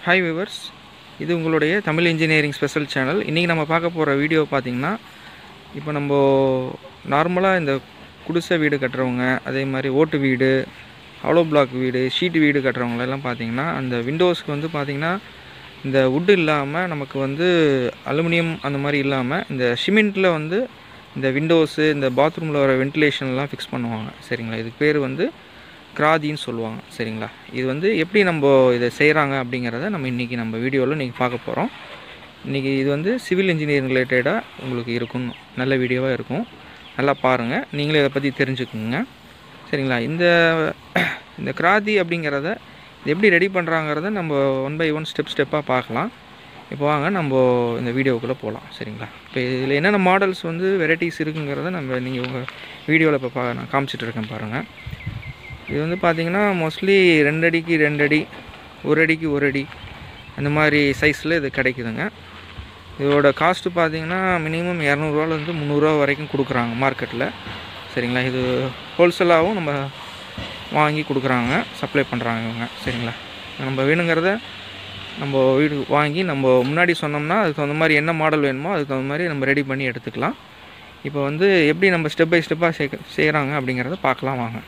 Hi viewers இது உங்களுடைய Tamil engineering special channel இன்றைக்கி நம்ம பார்க்க போகிற வீடியோ பார்த்திங்கன்னா இப்போ நம்ம நார்மலாக இந்த குடிசை வீடு கட்டுறவங்க அதே மாதிரி ஓட்டு வீடு ஹாலோ பிளாக் வீடு ஷீட் வீடு கட்டுறவங்க எல்லாம் பார்த்திங்கன்னா அந்த விண்டோஸ்க்கு வந்து பார்த்திங்கன்னா இந்த வுட்டு இல்லாமல் நமக்கு வந்து அலுமினியம் அந்த மாதிரி இல்லாமல் இந்த சிமெண்ட்டில் வந்து இந்த விண்டோஸு இந்த பாத்ரூமில் வர வென்டிலேஷன்லாம் ஃபிக்ஸ் பண்ணுவாங்க சரிங்களா இதுக்கு பேர் வந்து கிராதின்னு சொல்லுவாங்க சரிங்களா இது வந்து எப்படி நம்ம இதை செய்கிறாங்க அப்படிங்கிறத நம்ம இன்றைக்கி நம்ம வீடியோவில் இன்றைக்கி பார்க்க போகிறோம் இன்றைக்கி இது வந்து சிவில் இன்ஜினியரிங் ரிலேட்டடாக உங்களுக்கு இருக்கும் நல்ல வீடியோவாக இருக்கும் நல்லா பாருங்கள் நீங்களே இதை பற்றி தெரிஞ்சுக்குங்க சரிங்களா இந்த இந்த கிராதி அப்படிங்கிறத இது எப்படி ரெடி பண்ணுறாங்கிறத நம்ம ஒன் பை ஒன் ஸ்டெப் ஸ்டெப்பாக பார்க்கலாம் இப்போ வாங்க நம்ம இந்த வீடியோக்குள்ளே போகலாம் சரிங்களா இப்போ இதில் என்னென்ன மாடல்ஸ் வந்து வெரைட்டிஸ் இருக்குங்கிறத நம்ம நீங்கள் உங்கள் வீடியோவில் இப்போ பா நான் காமிச்சிட்டு இருக்கேன் பாருங்கள் இது வந்து பார்த்தீங்கன்னா மோஸ்ட்லி ரெண்டு அடிக்கு ரெண்டு அடி ஒரு அடிக்கு ஒரு அடி அந்த மாதிரி சைஸில் இது கிடைக்குதுங்க இதோட காஸ்ட்டு பார்த்தீங்கன்னா மினிமம் இரநூறுவாலேருந்து முந்நூறுரூவா வரைக்கும் கொடுக்குறாங்க மார்க்கெட்டில் சரிங்களா இது ஹோல்சேலாகவும் நம்ம வாங்கி கொடுக்குறாங்க சப்ளை பண்ணுறாங்க இவங்க சரிங்களா நம்ம வேணுங்கிறத நம்ம வீடு வாங்கி நம்ம முன்னாடி சொன்னோம்னா அதுக்கு தகுந்த மாதிரி என்ன மாடல் வேணுமோ அதுக்கு தகுந்த மாதிரி நம்ம ரெடி பண்ணி எடுத்துக்கலாம் இப்போ வந்து எப்படி நம்ம ஸ்டெப் பை ஸ்டெப்பாக சே செய்கிறாங்க அப்படிங்கிறத பார்க்கலாம் வாங்க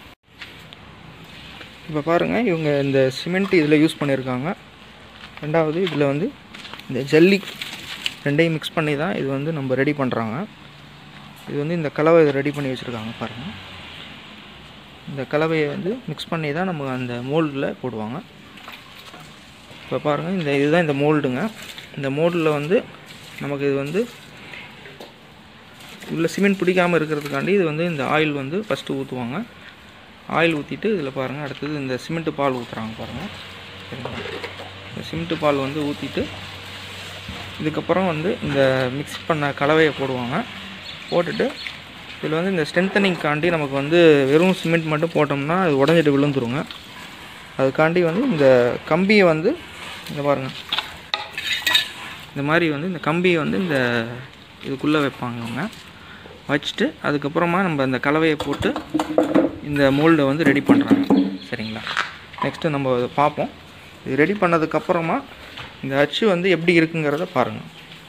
இப்போ பாருங்கள் இவங்க இந்த சிமெண்ட் இதில் யூஸ் பண்ணியிருக்காங்க ரெண்டாவது இதில் வந்து இந்த ஜல்லி ரெண்டையும் மிக்ஸ் பண்ணி தான் இது வந்து நம்ம ரெடி பண்ணுறாங்க இது வந்து இந்த கலவை இதை ரெடி பண்ணி வச்சுருக்காங்க பாருங்கள் இந்த கலவையை வந்து மிக்ஸ் பண்ணி தான் நம்ம அந்த மோல்டில் போடுவாங்க இப்போ பாருங்கள் இந்த இதுதான் இந்த மோல்டுங்க இந்த மோல்டில் வந்து நமக்கு இது வந்து உள்ள சிமெண்ட் பிடிக்காமல் இருக்கிறதுக்காண்டி இது வந்து இந்த ஆயில் வந்து ஃபஸ்ட்டு ஊற்றுவாங்க ஆயில் ஊற்றிட்டு இதில் பாருங்கள் அடுத்தது இந்த சிமெண்ட்டு பால் ஊற்றுறாங்க பாருங்கள் சரிங்களா இந்த சிமெண்ட்டு பால் வந்து ஊற்றிட்டு இதுக்கப்புறம் வந்து இந்த மிக்ஸ் பண்ண கலவையை போடுவாங்க போட்டுட்டு இதில் வந்து இந்த ஸ்ட்ரென்தனிங்காண்டி நமக்கு வந்து வெறும் சிமெண்ட் மட்டும் போட்டோம்னா அது உடஞ்சிட்டு விழுந்துருங்க அதுக்காண்டி வந்து இந்த கம்பியை வந்து இந்த பாருங்கள் இந்த மாதிரி வந்து இந்த கம்பியை வந்து இந்த இதுக்குள்ளே வைப்பாங்க அவங்க வச்சுட்டு அதுக்கப்புறமா நம்ம இந்த கலவையை போட்டு இந்த மோல்டை வந்து ரெடி பண்ணுறாங்க சரிங்களா நெக்ஸ்ட்டு நம்ம இதை பார்ப்போம் இது ரெடி பண்ணதுக்கப்புறமா இந்த அச்சு வந்து எப்படி இருக்குங்கிறத பாருங்கள்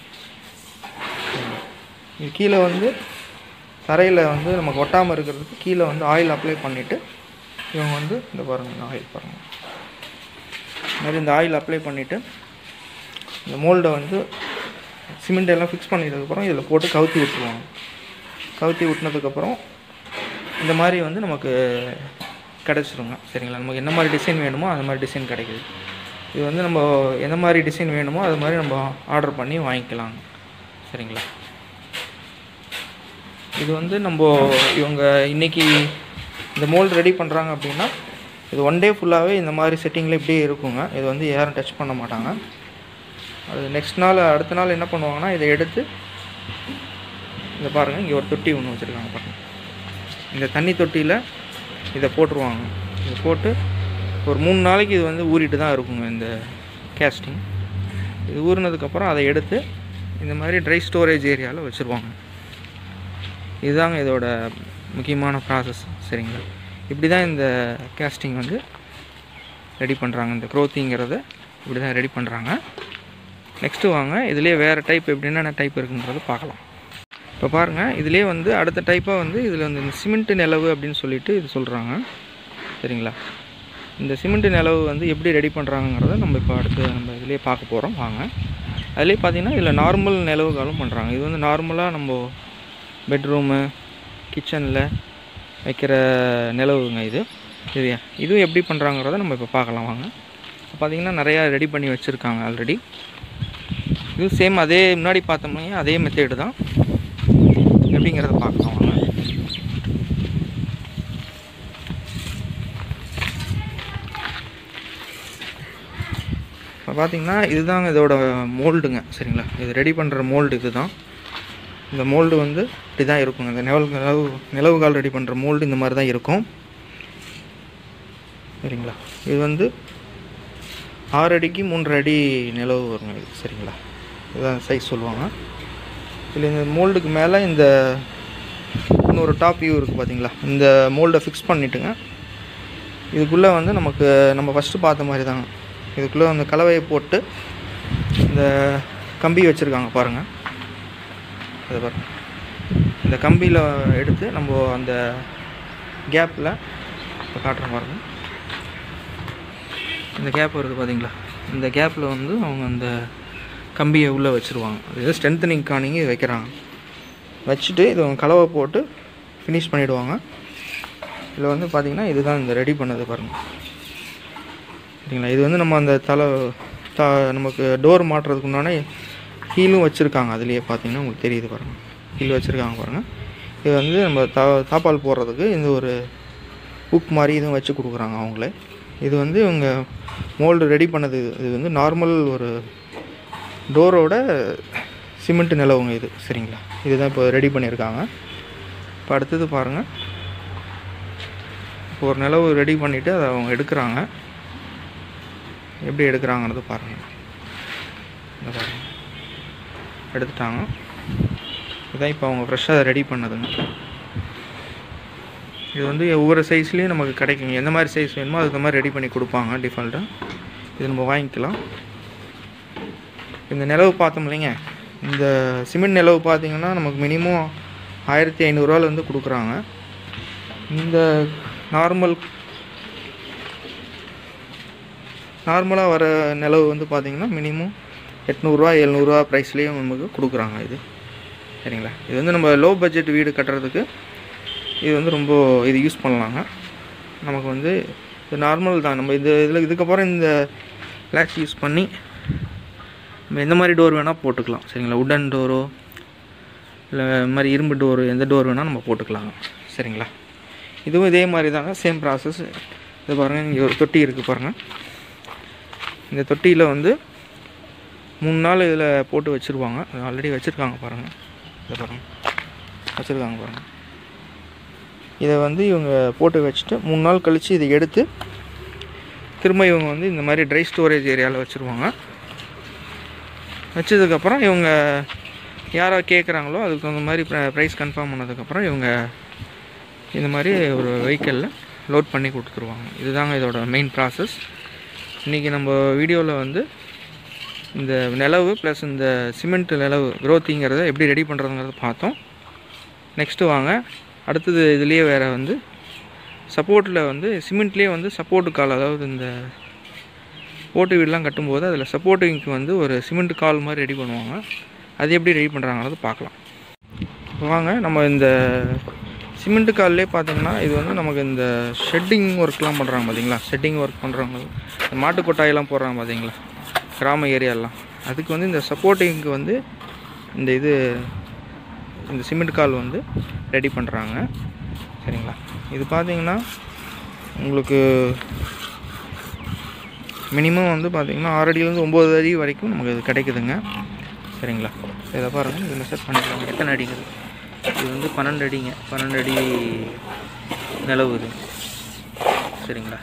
இது கீழே வந்து தரையில் வந்து நமக்கு ஒட்டாமல் இருக்கிறதுக்கு கீழே வந்து ஆயில் அப்ளை பண்ணிவிட்டு இவங்க வந்து இந்த பாருங்கள் இந்த ஆயில் பாருங்கள் இந்த மாதிரி இந்த ஆயில் அப்ளை பண்ணிவிட்டு இந்த மோல்டை வந்து சிமெண்ட் எல்லாம் ஃபிக்ஸ் பண்ணிட்டதுக்கப்புறம் இதில் போட்டு கவுத்தி விட்டுருவாங்க கவுத்தி விட்டினதுக்கப்புறம் இந்த மாதிரி வந்து நமக்கு கிடச்சிருங்க சரிங்களா நமக்கு என்ன மாதிரி டிசைன் வேணுமோ அந்த மாதிரி டிசைன் கிடைக்குது இது வந்து நம்ம எந்த மாதிரி டிசைன் வேணுமோ அது மாதிரி நம்ம ஆர்டர் பண்ணி வாங்கிக்கலாங்க சரிங்களா இது வந்து நம்ம இவங்க இன்றைக்கி இந்த மோல்டு ரெடி பண்ணுறாங்க அப்படின்னா இது ஒன் டே ஃபுல்லாகவே இந்த மாதிரி செட்டிங்கில் இப்படியே இருக்குங்க இது வந்து யாரும் டச் பண்ண மாட்டாங்க அது நெக்ஸ்ட் நாள் அடுத்த நாள் என்ன பண்ணுவாங்கன்னா இதை எடுத்து இதை பாருங்கள் இங்கே ஒரு தொட்டி ஒன்று வச்சுருக்காங்க பாருங்கள் இந்த தண்ணி தொட்டியில் இதை போட்டுருவாங்க இதை போட்டு ஒரு மூணு நாளைக்கு இது வந்து ஊறிட்டு தான் இருக்குங்க இந்த கேஸ்டிங் இது ஊறினதுக்கப்புறம் அதை எடுத்து இந்த மாதிரி ட்ரை ஸ்டோரேஜ் ஏரியாவில் வச்சுருவாங்க இதுதாங்க இதோட முக்கியமான ப்ராசஸ் சரிங்களா இப்படி தான் இந்த கேஸ்டிங் வந்து ரெடி பண்ணுறாங்க இந்த க்ரோத்திங்கிறத இப்படி தான் ரெடி பண்ணுறாங்க நெக்ஸ்ட்டு வாங்க இதுலேயே வேறு டைப் எப்படி என்னென்ன டைப் இருக்குங்கிறத பார்க்கலாம் இப்போ பாருங்கள் இதிலே வந்து அடுத்த டைப்பாக வந்து இதில் வந்து இந்த சிமெண்ட் நிலவு அப்படின்னு சொல்லிட்டு இது சொல்கிறாங்க சரிங்களா இந்த சிமெண்ட் நிலவு வந்து எப்படி ரெடி பண்ணுறாங்கிறத நம்ம இப்போ அடுத்து நம்ம இதிலே பார்க்க போகிறோம் வாங்க அதிலே பார்த்தீங்கன்னா இதில் நார்மல் நிலவுகளும் பண்ணுறாங்க இது வந்து நார்மலாக நம்ம பெட்ரூமு கிச்சனில் வைக்கிற நிலவுங்க இது இது இதுவும் எப்படி பண்ணுறாங்கிறத நம்ம இப்போ பார்க்கலாம் வாங்க பார்த்திங்கன்னா நிறையா ரெடி பண்ணி வச்சுருக்காங்க ஆல்ரெடி இது சேம் அதே முன்னாடி பார்த்தோம்னா அதே மெத்தேடு தான் எப்படிங்கிறத பார்க்கலாம் வாங்க இப்போ பார்த்தீங்கன்னா இதுதாங்க இதோட மோல்டுங்க சரிங்களா இது ரெடி பண்ணுற மோல்டு இது தான் இந்த மோல்டு வந்து இப்படி தான் இருக்குங்க இந்த நிலவு நிலவு நிலவுகால் ரெடி பண்ணுற மோல்டு இந்த மாதிரி தான் இருக்கும் சரிங்களா இது வந்து ஆறு அடிக்கு மூன்றரை அடி நிலவு வருங்க இது சரிங்களா இதுதான் சைஸ் சொல்லுவாங்க இதில் இந்த மோல்டுக்கு மேலே இந்த இன்னொரு டாப் வியூ இருக்குது பார்த்தீங்களா இந்த மோல்டை ஃபிக்ஸ் பண்ணிவிட்டுங்க இதுக்குள்ளே வந்து நமக்கு நம்ம ஃபஸ்ட்டு பார்த்த மாதிரி தாங்க இதுக்குள்ளே அந்த கலவையை போட்டு இந்த கம்பி வச்சுருக்காங்க பாருங்கள் அது பாருங்க இந்த கம்பியில் எடுத்து நம்ம அந்த கேப்பில் இப்போ காட்டுறேன் பாருங்க இந்த கேப் இருக்குது பார்த்தீங்களா இந்த கேப்பில் வந்து அவங்க அந்த கம்பியை உள்ளே வச்சுருவாங்க அது ஸ்ட்ரென்த்தனிங் காணிங்க வைக்கிறாங்க வச்சுட்டு இது கலவை போட்டு ஃபினிஷ் பண்ணிவிடுவாங்க இதில் வந்து பார்த்திங்கன்னா இதுதான் இந்த ரெடி பண்ணது பாருங்கள் சரிங்களா இது வந்து நம்ம அந்த தலை த நமக்கு டோர் மாட்டுறதுக்கு உண்டான ஹீலும் வச்சுருக்காங்க அதுலேயே பார்த்தீங்கன்னா உங்களுக்கு தெரியுது பாருங்கள் ஹீல் வச்சுருக்காங்க பாருங்கள் இது வந்து நம்ம தா தாப்பால் போடுறதுக்கு இந்த ஒரு ஹுக் மாதிரி இதுவும் வச்சு கொடுக்குறாங்க அவங்களே இது வந்து இவங்க மோல்டு ரெடி பண்ணது இது. இது வந்து நார்மல் ஒரு டோரோட சிமெண்ட் நிலவுங்க இது சரிங்களா இதுதான் இப்போ ரெடி பண்ணியிருக்காங்க இப்போ அடுத்தது பாருங்கள் இப்போ ஒரு நிலவு ரெடி பண்ணிவிட்டு அதை அவங்க எடுக்கிறாங்க எப்படி எடுக்கிறாங்கன்றது பாருங்கள் இந்த பாருங்கள் எடுத்துட்டாங்க இதான் இப்போ அவங்க ஃப்ரெஷ்ஷாக ரெடி பண்ணதுங்க இது வந்து ஒவ்வொரு சைஸ்லேயும் நமக்கு கிடைக்குங்க எந்த மாதிரி சைஸ் வேணுமோ அதுக்கு மாதிரி ரெடி பண்ணி கொடுப்பாங்க டிஃபால்ட்டாக இது நம்ம வாங்கிக்கலாம் இந்த நிலவு பார்த்தோம் இல்லைங்க இந்த சிமெண்ட் நிலவு பார்த்தீங்கன்னா நமக்கு மினிமம் ஆயிரத்தி ஐநூறுரூவாலேருந்து கொடுக்குறாங்க இந்த நார்மல் நார்மலாக வர நிலவு வந்து பார்த்திங்கன்னா மினிமம் எட்நூறுரூவா எழுநூறுவா ப்ரைஸ்லேயும் நமக்கு கொடுக்குறாங்க இது சரிங்களா இது வந்து நம்ம லோ பட்ஜெட் வீடு கட்டுறதுக்கு இது வந்து ரொம்ப இது யூஸ் பண்ணலாங்க நமக்கு வந்து இது நார்மல் தான் நம்ம இது இதில் இதுக்கப்புறம் இந்த லேக்ஸ் யூஸ் பண்ணி நம்ம எந்த மாதிரி டோர் வேணால் போட்டுக்கலாம் சரிங்களா உடன் டோரோ இல்லை இந்த மாதிரி இரும்பு டோரு எந்த டோர் வேணால் நம்ம போட்டுக்கலாங்க சரிங்களா இதுவும் இதே மாதிரி தாங்க சேம் ப்ராசஸ் இது பாருங்கள் இங்கே ஒரு தொட்டி இருக்குது பாருங்கள் இந்த தொட்டியில் வந்து மூணு நாள் இதில் போட்டு வச்சுருவாங்க ஆல்ரெடி வச்சுருக்காங்க பாருங்கள் இதை பாருங்கள் வச்சுருக்காங்க பாருங்கள் இதை வந்து இவங்க போட்டு வச்சுட்டு மூணு நாள் கழித்து இதை எடுத்து திரும்ப இவங்க வந்து இந்த மாதிரி ட்ரை ஸ்டோரேஜ் ஏரியாவில் வச்சுருவாங்க வச்சதுக்கப்புறம் இவங்க யாரோ கேட்குறாங்களோ அதுக்கு தகுந்த மாதிரி ப்ரைஸ் கன்ஃபார்ம் பண்ணதுக்கப்புறம் இவங்க இந்த மாதிரி ஒரு வெஹிக்கிளில் லோட் பண்ணி கொடுத்துருவாங்க இதுதாங்க இதோட மெயின் ப்ராசஸ் இன்றைக்கி நம்ம வீடியோவில் வந்து இந்த நிலவு ப்ளஸ் இந்த சிமெண்ட் நிலவு க்ரோத்திங்கிறத எப்படி ரெடி பண்ணுறதுங்கிறத பார்த்தோம் நெக்ஸ்ட்டு வாங்க அடுத்தது இதுலேயே வேறு வந்து சப்போர்ட்டில் வந்து சிமெண்ட்லேயே வந்து சப்போர்ட்டு கால் அதாவது இந்த ஓட்டு வீடெலாம் கட்டும்போது அதில் சப்போர்ட்டிங்க்கு வந்து ஒரு சிமெண்ட் கால் மாதிரி ரெடி பண்ணுவாங்க அது எப்படி ரெடி பண்ணுறாங்கிறது பார்க்கலாம் இப்போ வாங்க நம்ம இந்த சிமெண்ட் கால்லே பார்த்தீங்கன்னா இது வந்து நமக்கு இந்த ஷெட்டிங் ஒர்க்லாம் பண்ணுறாங்க பார்த்தீங்களா ஷெட்டிங் ஒர்க் பண்ணுறவங்க இந்த மாட்டு கொட்டாயெல்லாம் போடுறாங்க பார்த்தீங்களா கிராம ஏரியாலாம் அதுக்கு வந்து இந்த சப்போர்ட்டிங்க்கு வந்து இந்த இது இந்த சிமெண்ட் கால் வந்து ரெடி பண்ணுறாங்க சரிங்களா இது பார்த்தீங்கன்னா உங்களுக்கு மினிமம் வந்து பார்த்தீங்கன்னா ஆறு அடியிலேருந்து ஒம்பது அடி வரைக்கும் நமக்கு இது கிடைக்குதுங்க சரிங்களா இதை பாருங்கள் இதில் செட் பண்ணிக்கலாம் எத்தனை அடிக்குது இது வந்து பன்னெண்டு அடிங்க பன்னெண்டு அடி நிலவு இது சரிங்களா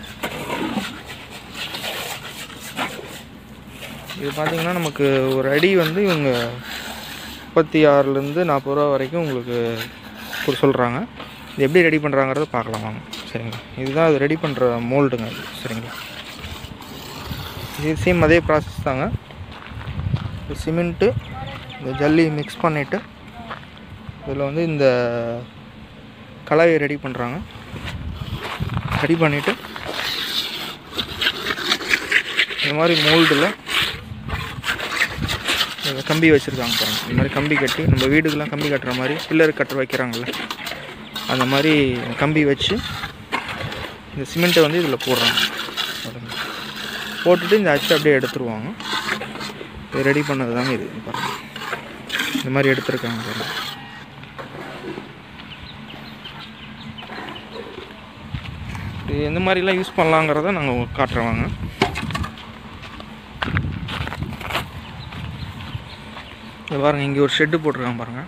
இது பார்த்தீங்கன்னா நமக்கு ஒரு அடி வந்து இவங்க முப்பத்தி ஆறுலேருந்து நாற்பது ரூபா வரைக்கும் உங்களுக்கு ஒரு சொல்கிறாங்க இது எப்படி ரெடி பண்ணுறாங்கிறத பார்க்கலாம் வாங்க சரிங்களா இதுதான் அது ரெடி பண்ணுற மோல்டுங்க அது சரிங்களா இது சேம் அதே ப்ராசஸ் தாங்க சிமெண்ட்டு இந்த ஜல்லி மிக்ஸ் பண்ணிவிட்டு இதில் வந்து இந்த கலவையை ரெடி பண்ணுறாங்க ரெடி பண்ணிவிட்டு இந்த மாதிரி மோல்டில் கம்பி வச்சுருக்காங்க பாருங்க இந்த மாதிரி கம்பி கட்டி நம்ம வீடுக்கெலாம் கம்பி கட்டுற மாதிரி பில்லர் கட்டுற வைக்கிறாங்கல்ல அந்த மாதிரி கம்பி வச்சு இந்த சிமெண்ட்டை வந்து இதில் போடுறாங்க பாருங்க. போட்டுட்டு இந்த அச்சு அப்படியே எடுத்துருவாங்க இது ரெடி பண்ணது தாங்க இது பாருங்க இந்த மாதிரி எடுத்துருக்காங்க பாருங்க இது எந்த மாதிரிலாம் யூஸ் பண்ணலாங்கிறத நாங்கள் காட்டுறோம் வாங்க இது பாருங்க இங்கே ஒரு ஷெட்டு போட்டிருக்காங்க பாருங்க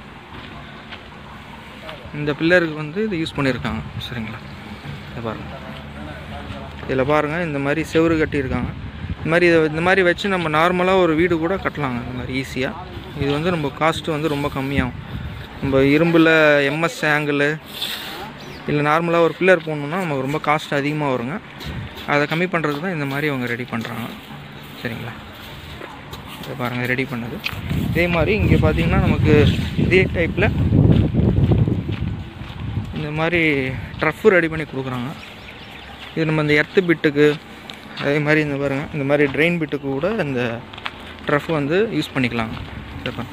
இந்த பில்லருக்கு வந்து இது யூஸ் பண்ணியிருக்காங்க சரிங்களா இது பாருங்க இதில் பாருங்கள் இந்த மாதிரி செவுரு கட்டியிருக்காங்க இந்த மாதிரி இதை இந்த மாதிரி வச்சு நம்ம நார்மலாக ஒரு வீடு கூட கட்டலாங்க இந்த மாதிரி ஈஸியாக இது வந்து நம்ம காஸ்ட்டு வந்து ரொம்ப கம்மியாகும் நம்ம இரும்பில் எம்எஸ் ஆங்கிள் இல்லை நார்மலாக ஒரு பில்லர் போடணுன்னா நமக்கு ரொம்ப காஸ்ட் அதிகமாக வருங்க அதை கம்மி பண்ணுறதுக்கு தான் இந்த மாதிரி அவங்க ரெடி பண்ணுறாங்க சரிங்களா இதை பாருங்கள் ரெடி பண்ணது இதே மாதிரி இங்கே பார்த்தீங்கன்னா நமக்கு இதே டைப்பில் இந்த மாதிரி ட்ரஃப்பு ரெடி பண்ணி கொடுக்குறாங்க இது நம்ம இந்த எர்த்து பிட்டுக்கு அதே மாதிரி இந்த பாருங்கள் இந்த மாதிரி ட்ரெயின் பிட்டுக்கு கூட இந்த ட்ரஃப் வந்து யூஸ் பண்ணிக்கலாம் இதை பாருங்க.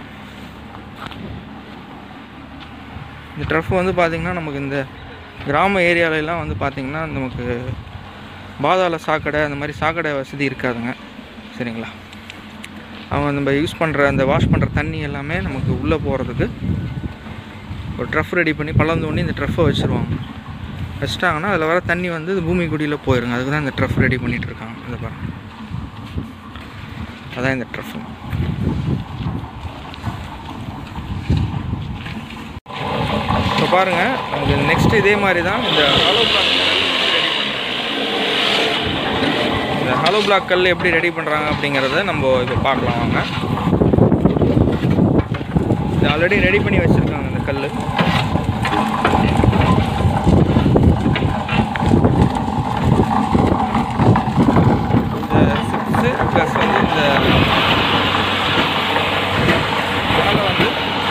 இந்த ட்ரஃப் வந்து பார்த்திங்கன்னா நமக்கு இந்த கிராம ஏரியாலெலாம் வந்து பார்த்திங்கன்னா நமக்கு பாதாள சாக்கடை அந்த மாதிரி சாக்கடை வசதி இருக்காதுங்க சரிங்களா அவங்க நம்ம யூஸ் பண்ணுற அந்த வாஷ் பண்ணுற தண்ணி எல்லாமே நமக்கு உள்ளே போகிறதுக்கு ஒரு ட்ரஃப் ரெடி பண்ணி பள்ளம் தோண்டி இந்த ட்ரஃப்பை வச்சுருவாங்க வச்சிட்டாங்கன்னா அதில் வர தண்ணி வந்து இது பூமி குடியில் போயிருங்க அதுக்கு தான் இந்த ட்ரஃப் ரெடி பண்ணிகிட்டு இருக்காங்க இதை பாருங்க அதான் இந்த ட்ரஃப் இப்போ பாருங்கள் நமக்கு நெக்ஸ்ட் இதே மாதிரி தான் இந்த ஹாலோ பிளாக் இந்த ஹாலோ பிளாக் கல் எப்படி ரெடி பண்ணுறாங்க அப்படிங்கிறத நம்ம இப்போ பார்க்கலாம் வாங்க இது ஆல்ரெடி ரெடி பண்ணி வச்சுருக்காங்க இந்த கல் இந்த சிக்ஸு ப்ளஸ் வந்து இந்த மேலே வந்து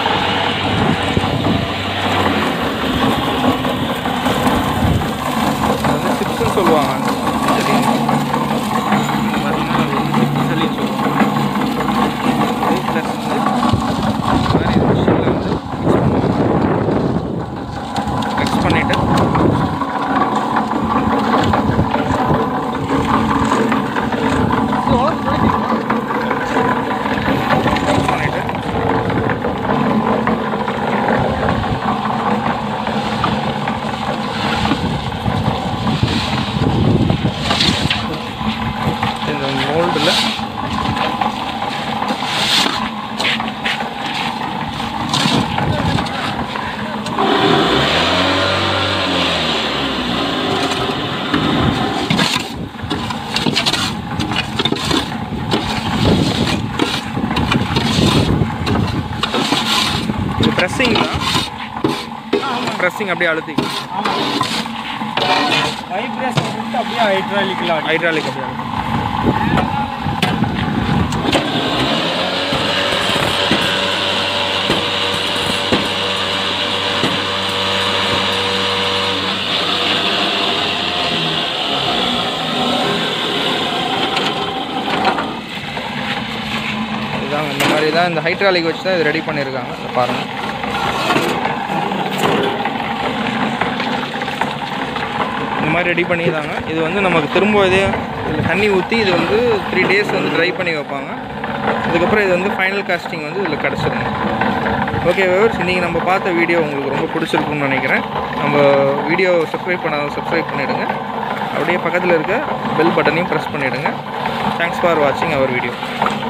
அது வந்து சிப்ஸ்ன்னு சொல்லுவாங்க சரி பார்த்தீங்கன்னா அது வந்து சிப்ஸ் சொல்லின்னு சொல்லுவாங்க இது ப்ளஸ் வந்து இந்த மாதிரி மிஷினில் வந்து மிக்ஸ் பண்ணிவிட்டு மிக்ஸ் பண்ணிவிட்டு இந்த மோல்டில் இது ப்ரெஸ்ஸிங் தான் ப்ரெஸ்ஸிங் அப்படியே அழுத்திக்கலாம் வைப்ரேஷன் விட்டு அப்படியே ஹைட்ராலிக்கில் அடி ஹைட்ராலிக் அப்படியே அழுத்தி இதுதாங்க இந்த மாதிரி தான் இந்த ஹைட்ராலிக் வச்சு தான் இது ரெடி பண்ணியிருக்காங்க இதை பாருங்கள் இந்த மாதிரி ரெடி பண்ணிதாங்க இது வந்து நமக்கு திரும்ப இதே இதில் தண்ணி ஊற்றி இது வந்து த்ரீ டேஸ் வந்து ட்ரை பண்ணி வைப்பாங்க அதுக்கப்புறம் இது வந்து ஃபைனல் காஸ்டிங் வந்து இதில் கிடச்சிருங்க ஓகே விவர்ஸ் இன்றைக்கி நம்ம பார்த்த வீடியோ உங்களுக்கு ரொம்ப பிடிச்சிருக்குன்னு நினைக்கிறேன் நம்ம வீடியோ சப்ஸ்கிரைப் பண்ணாத சப்ஸ்கிரைப் பண்ணிவிடுங்க அப்படியே பக்கத்தில் இருக்க பெல் பட்டனையும் ப்ரெஸ் பண்ணிவிடுங்க தேங்க்ஸ் ஃபார் வாட்சிங் அவர் வீடியோ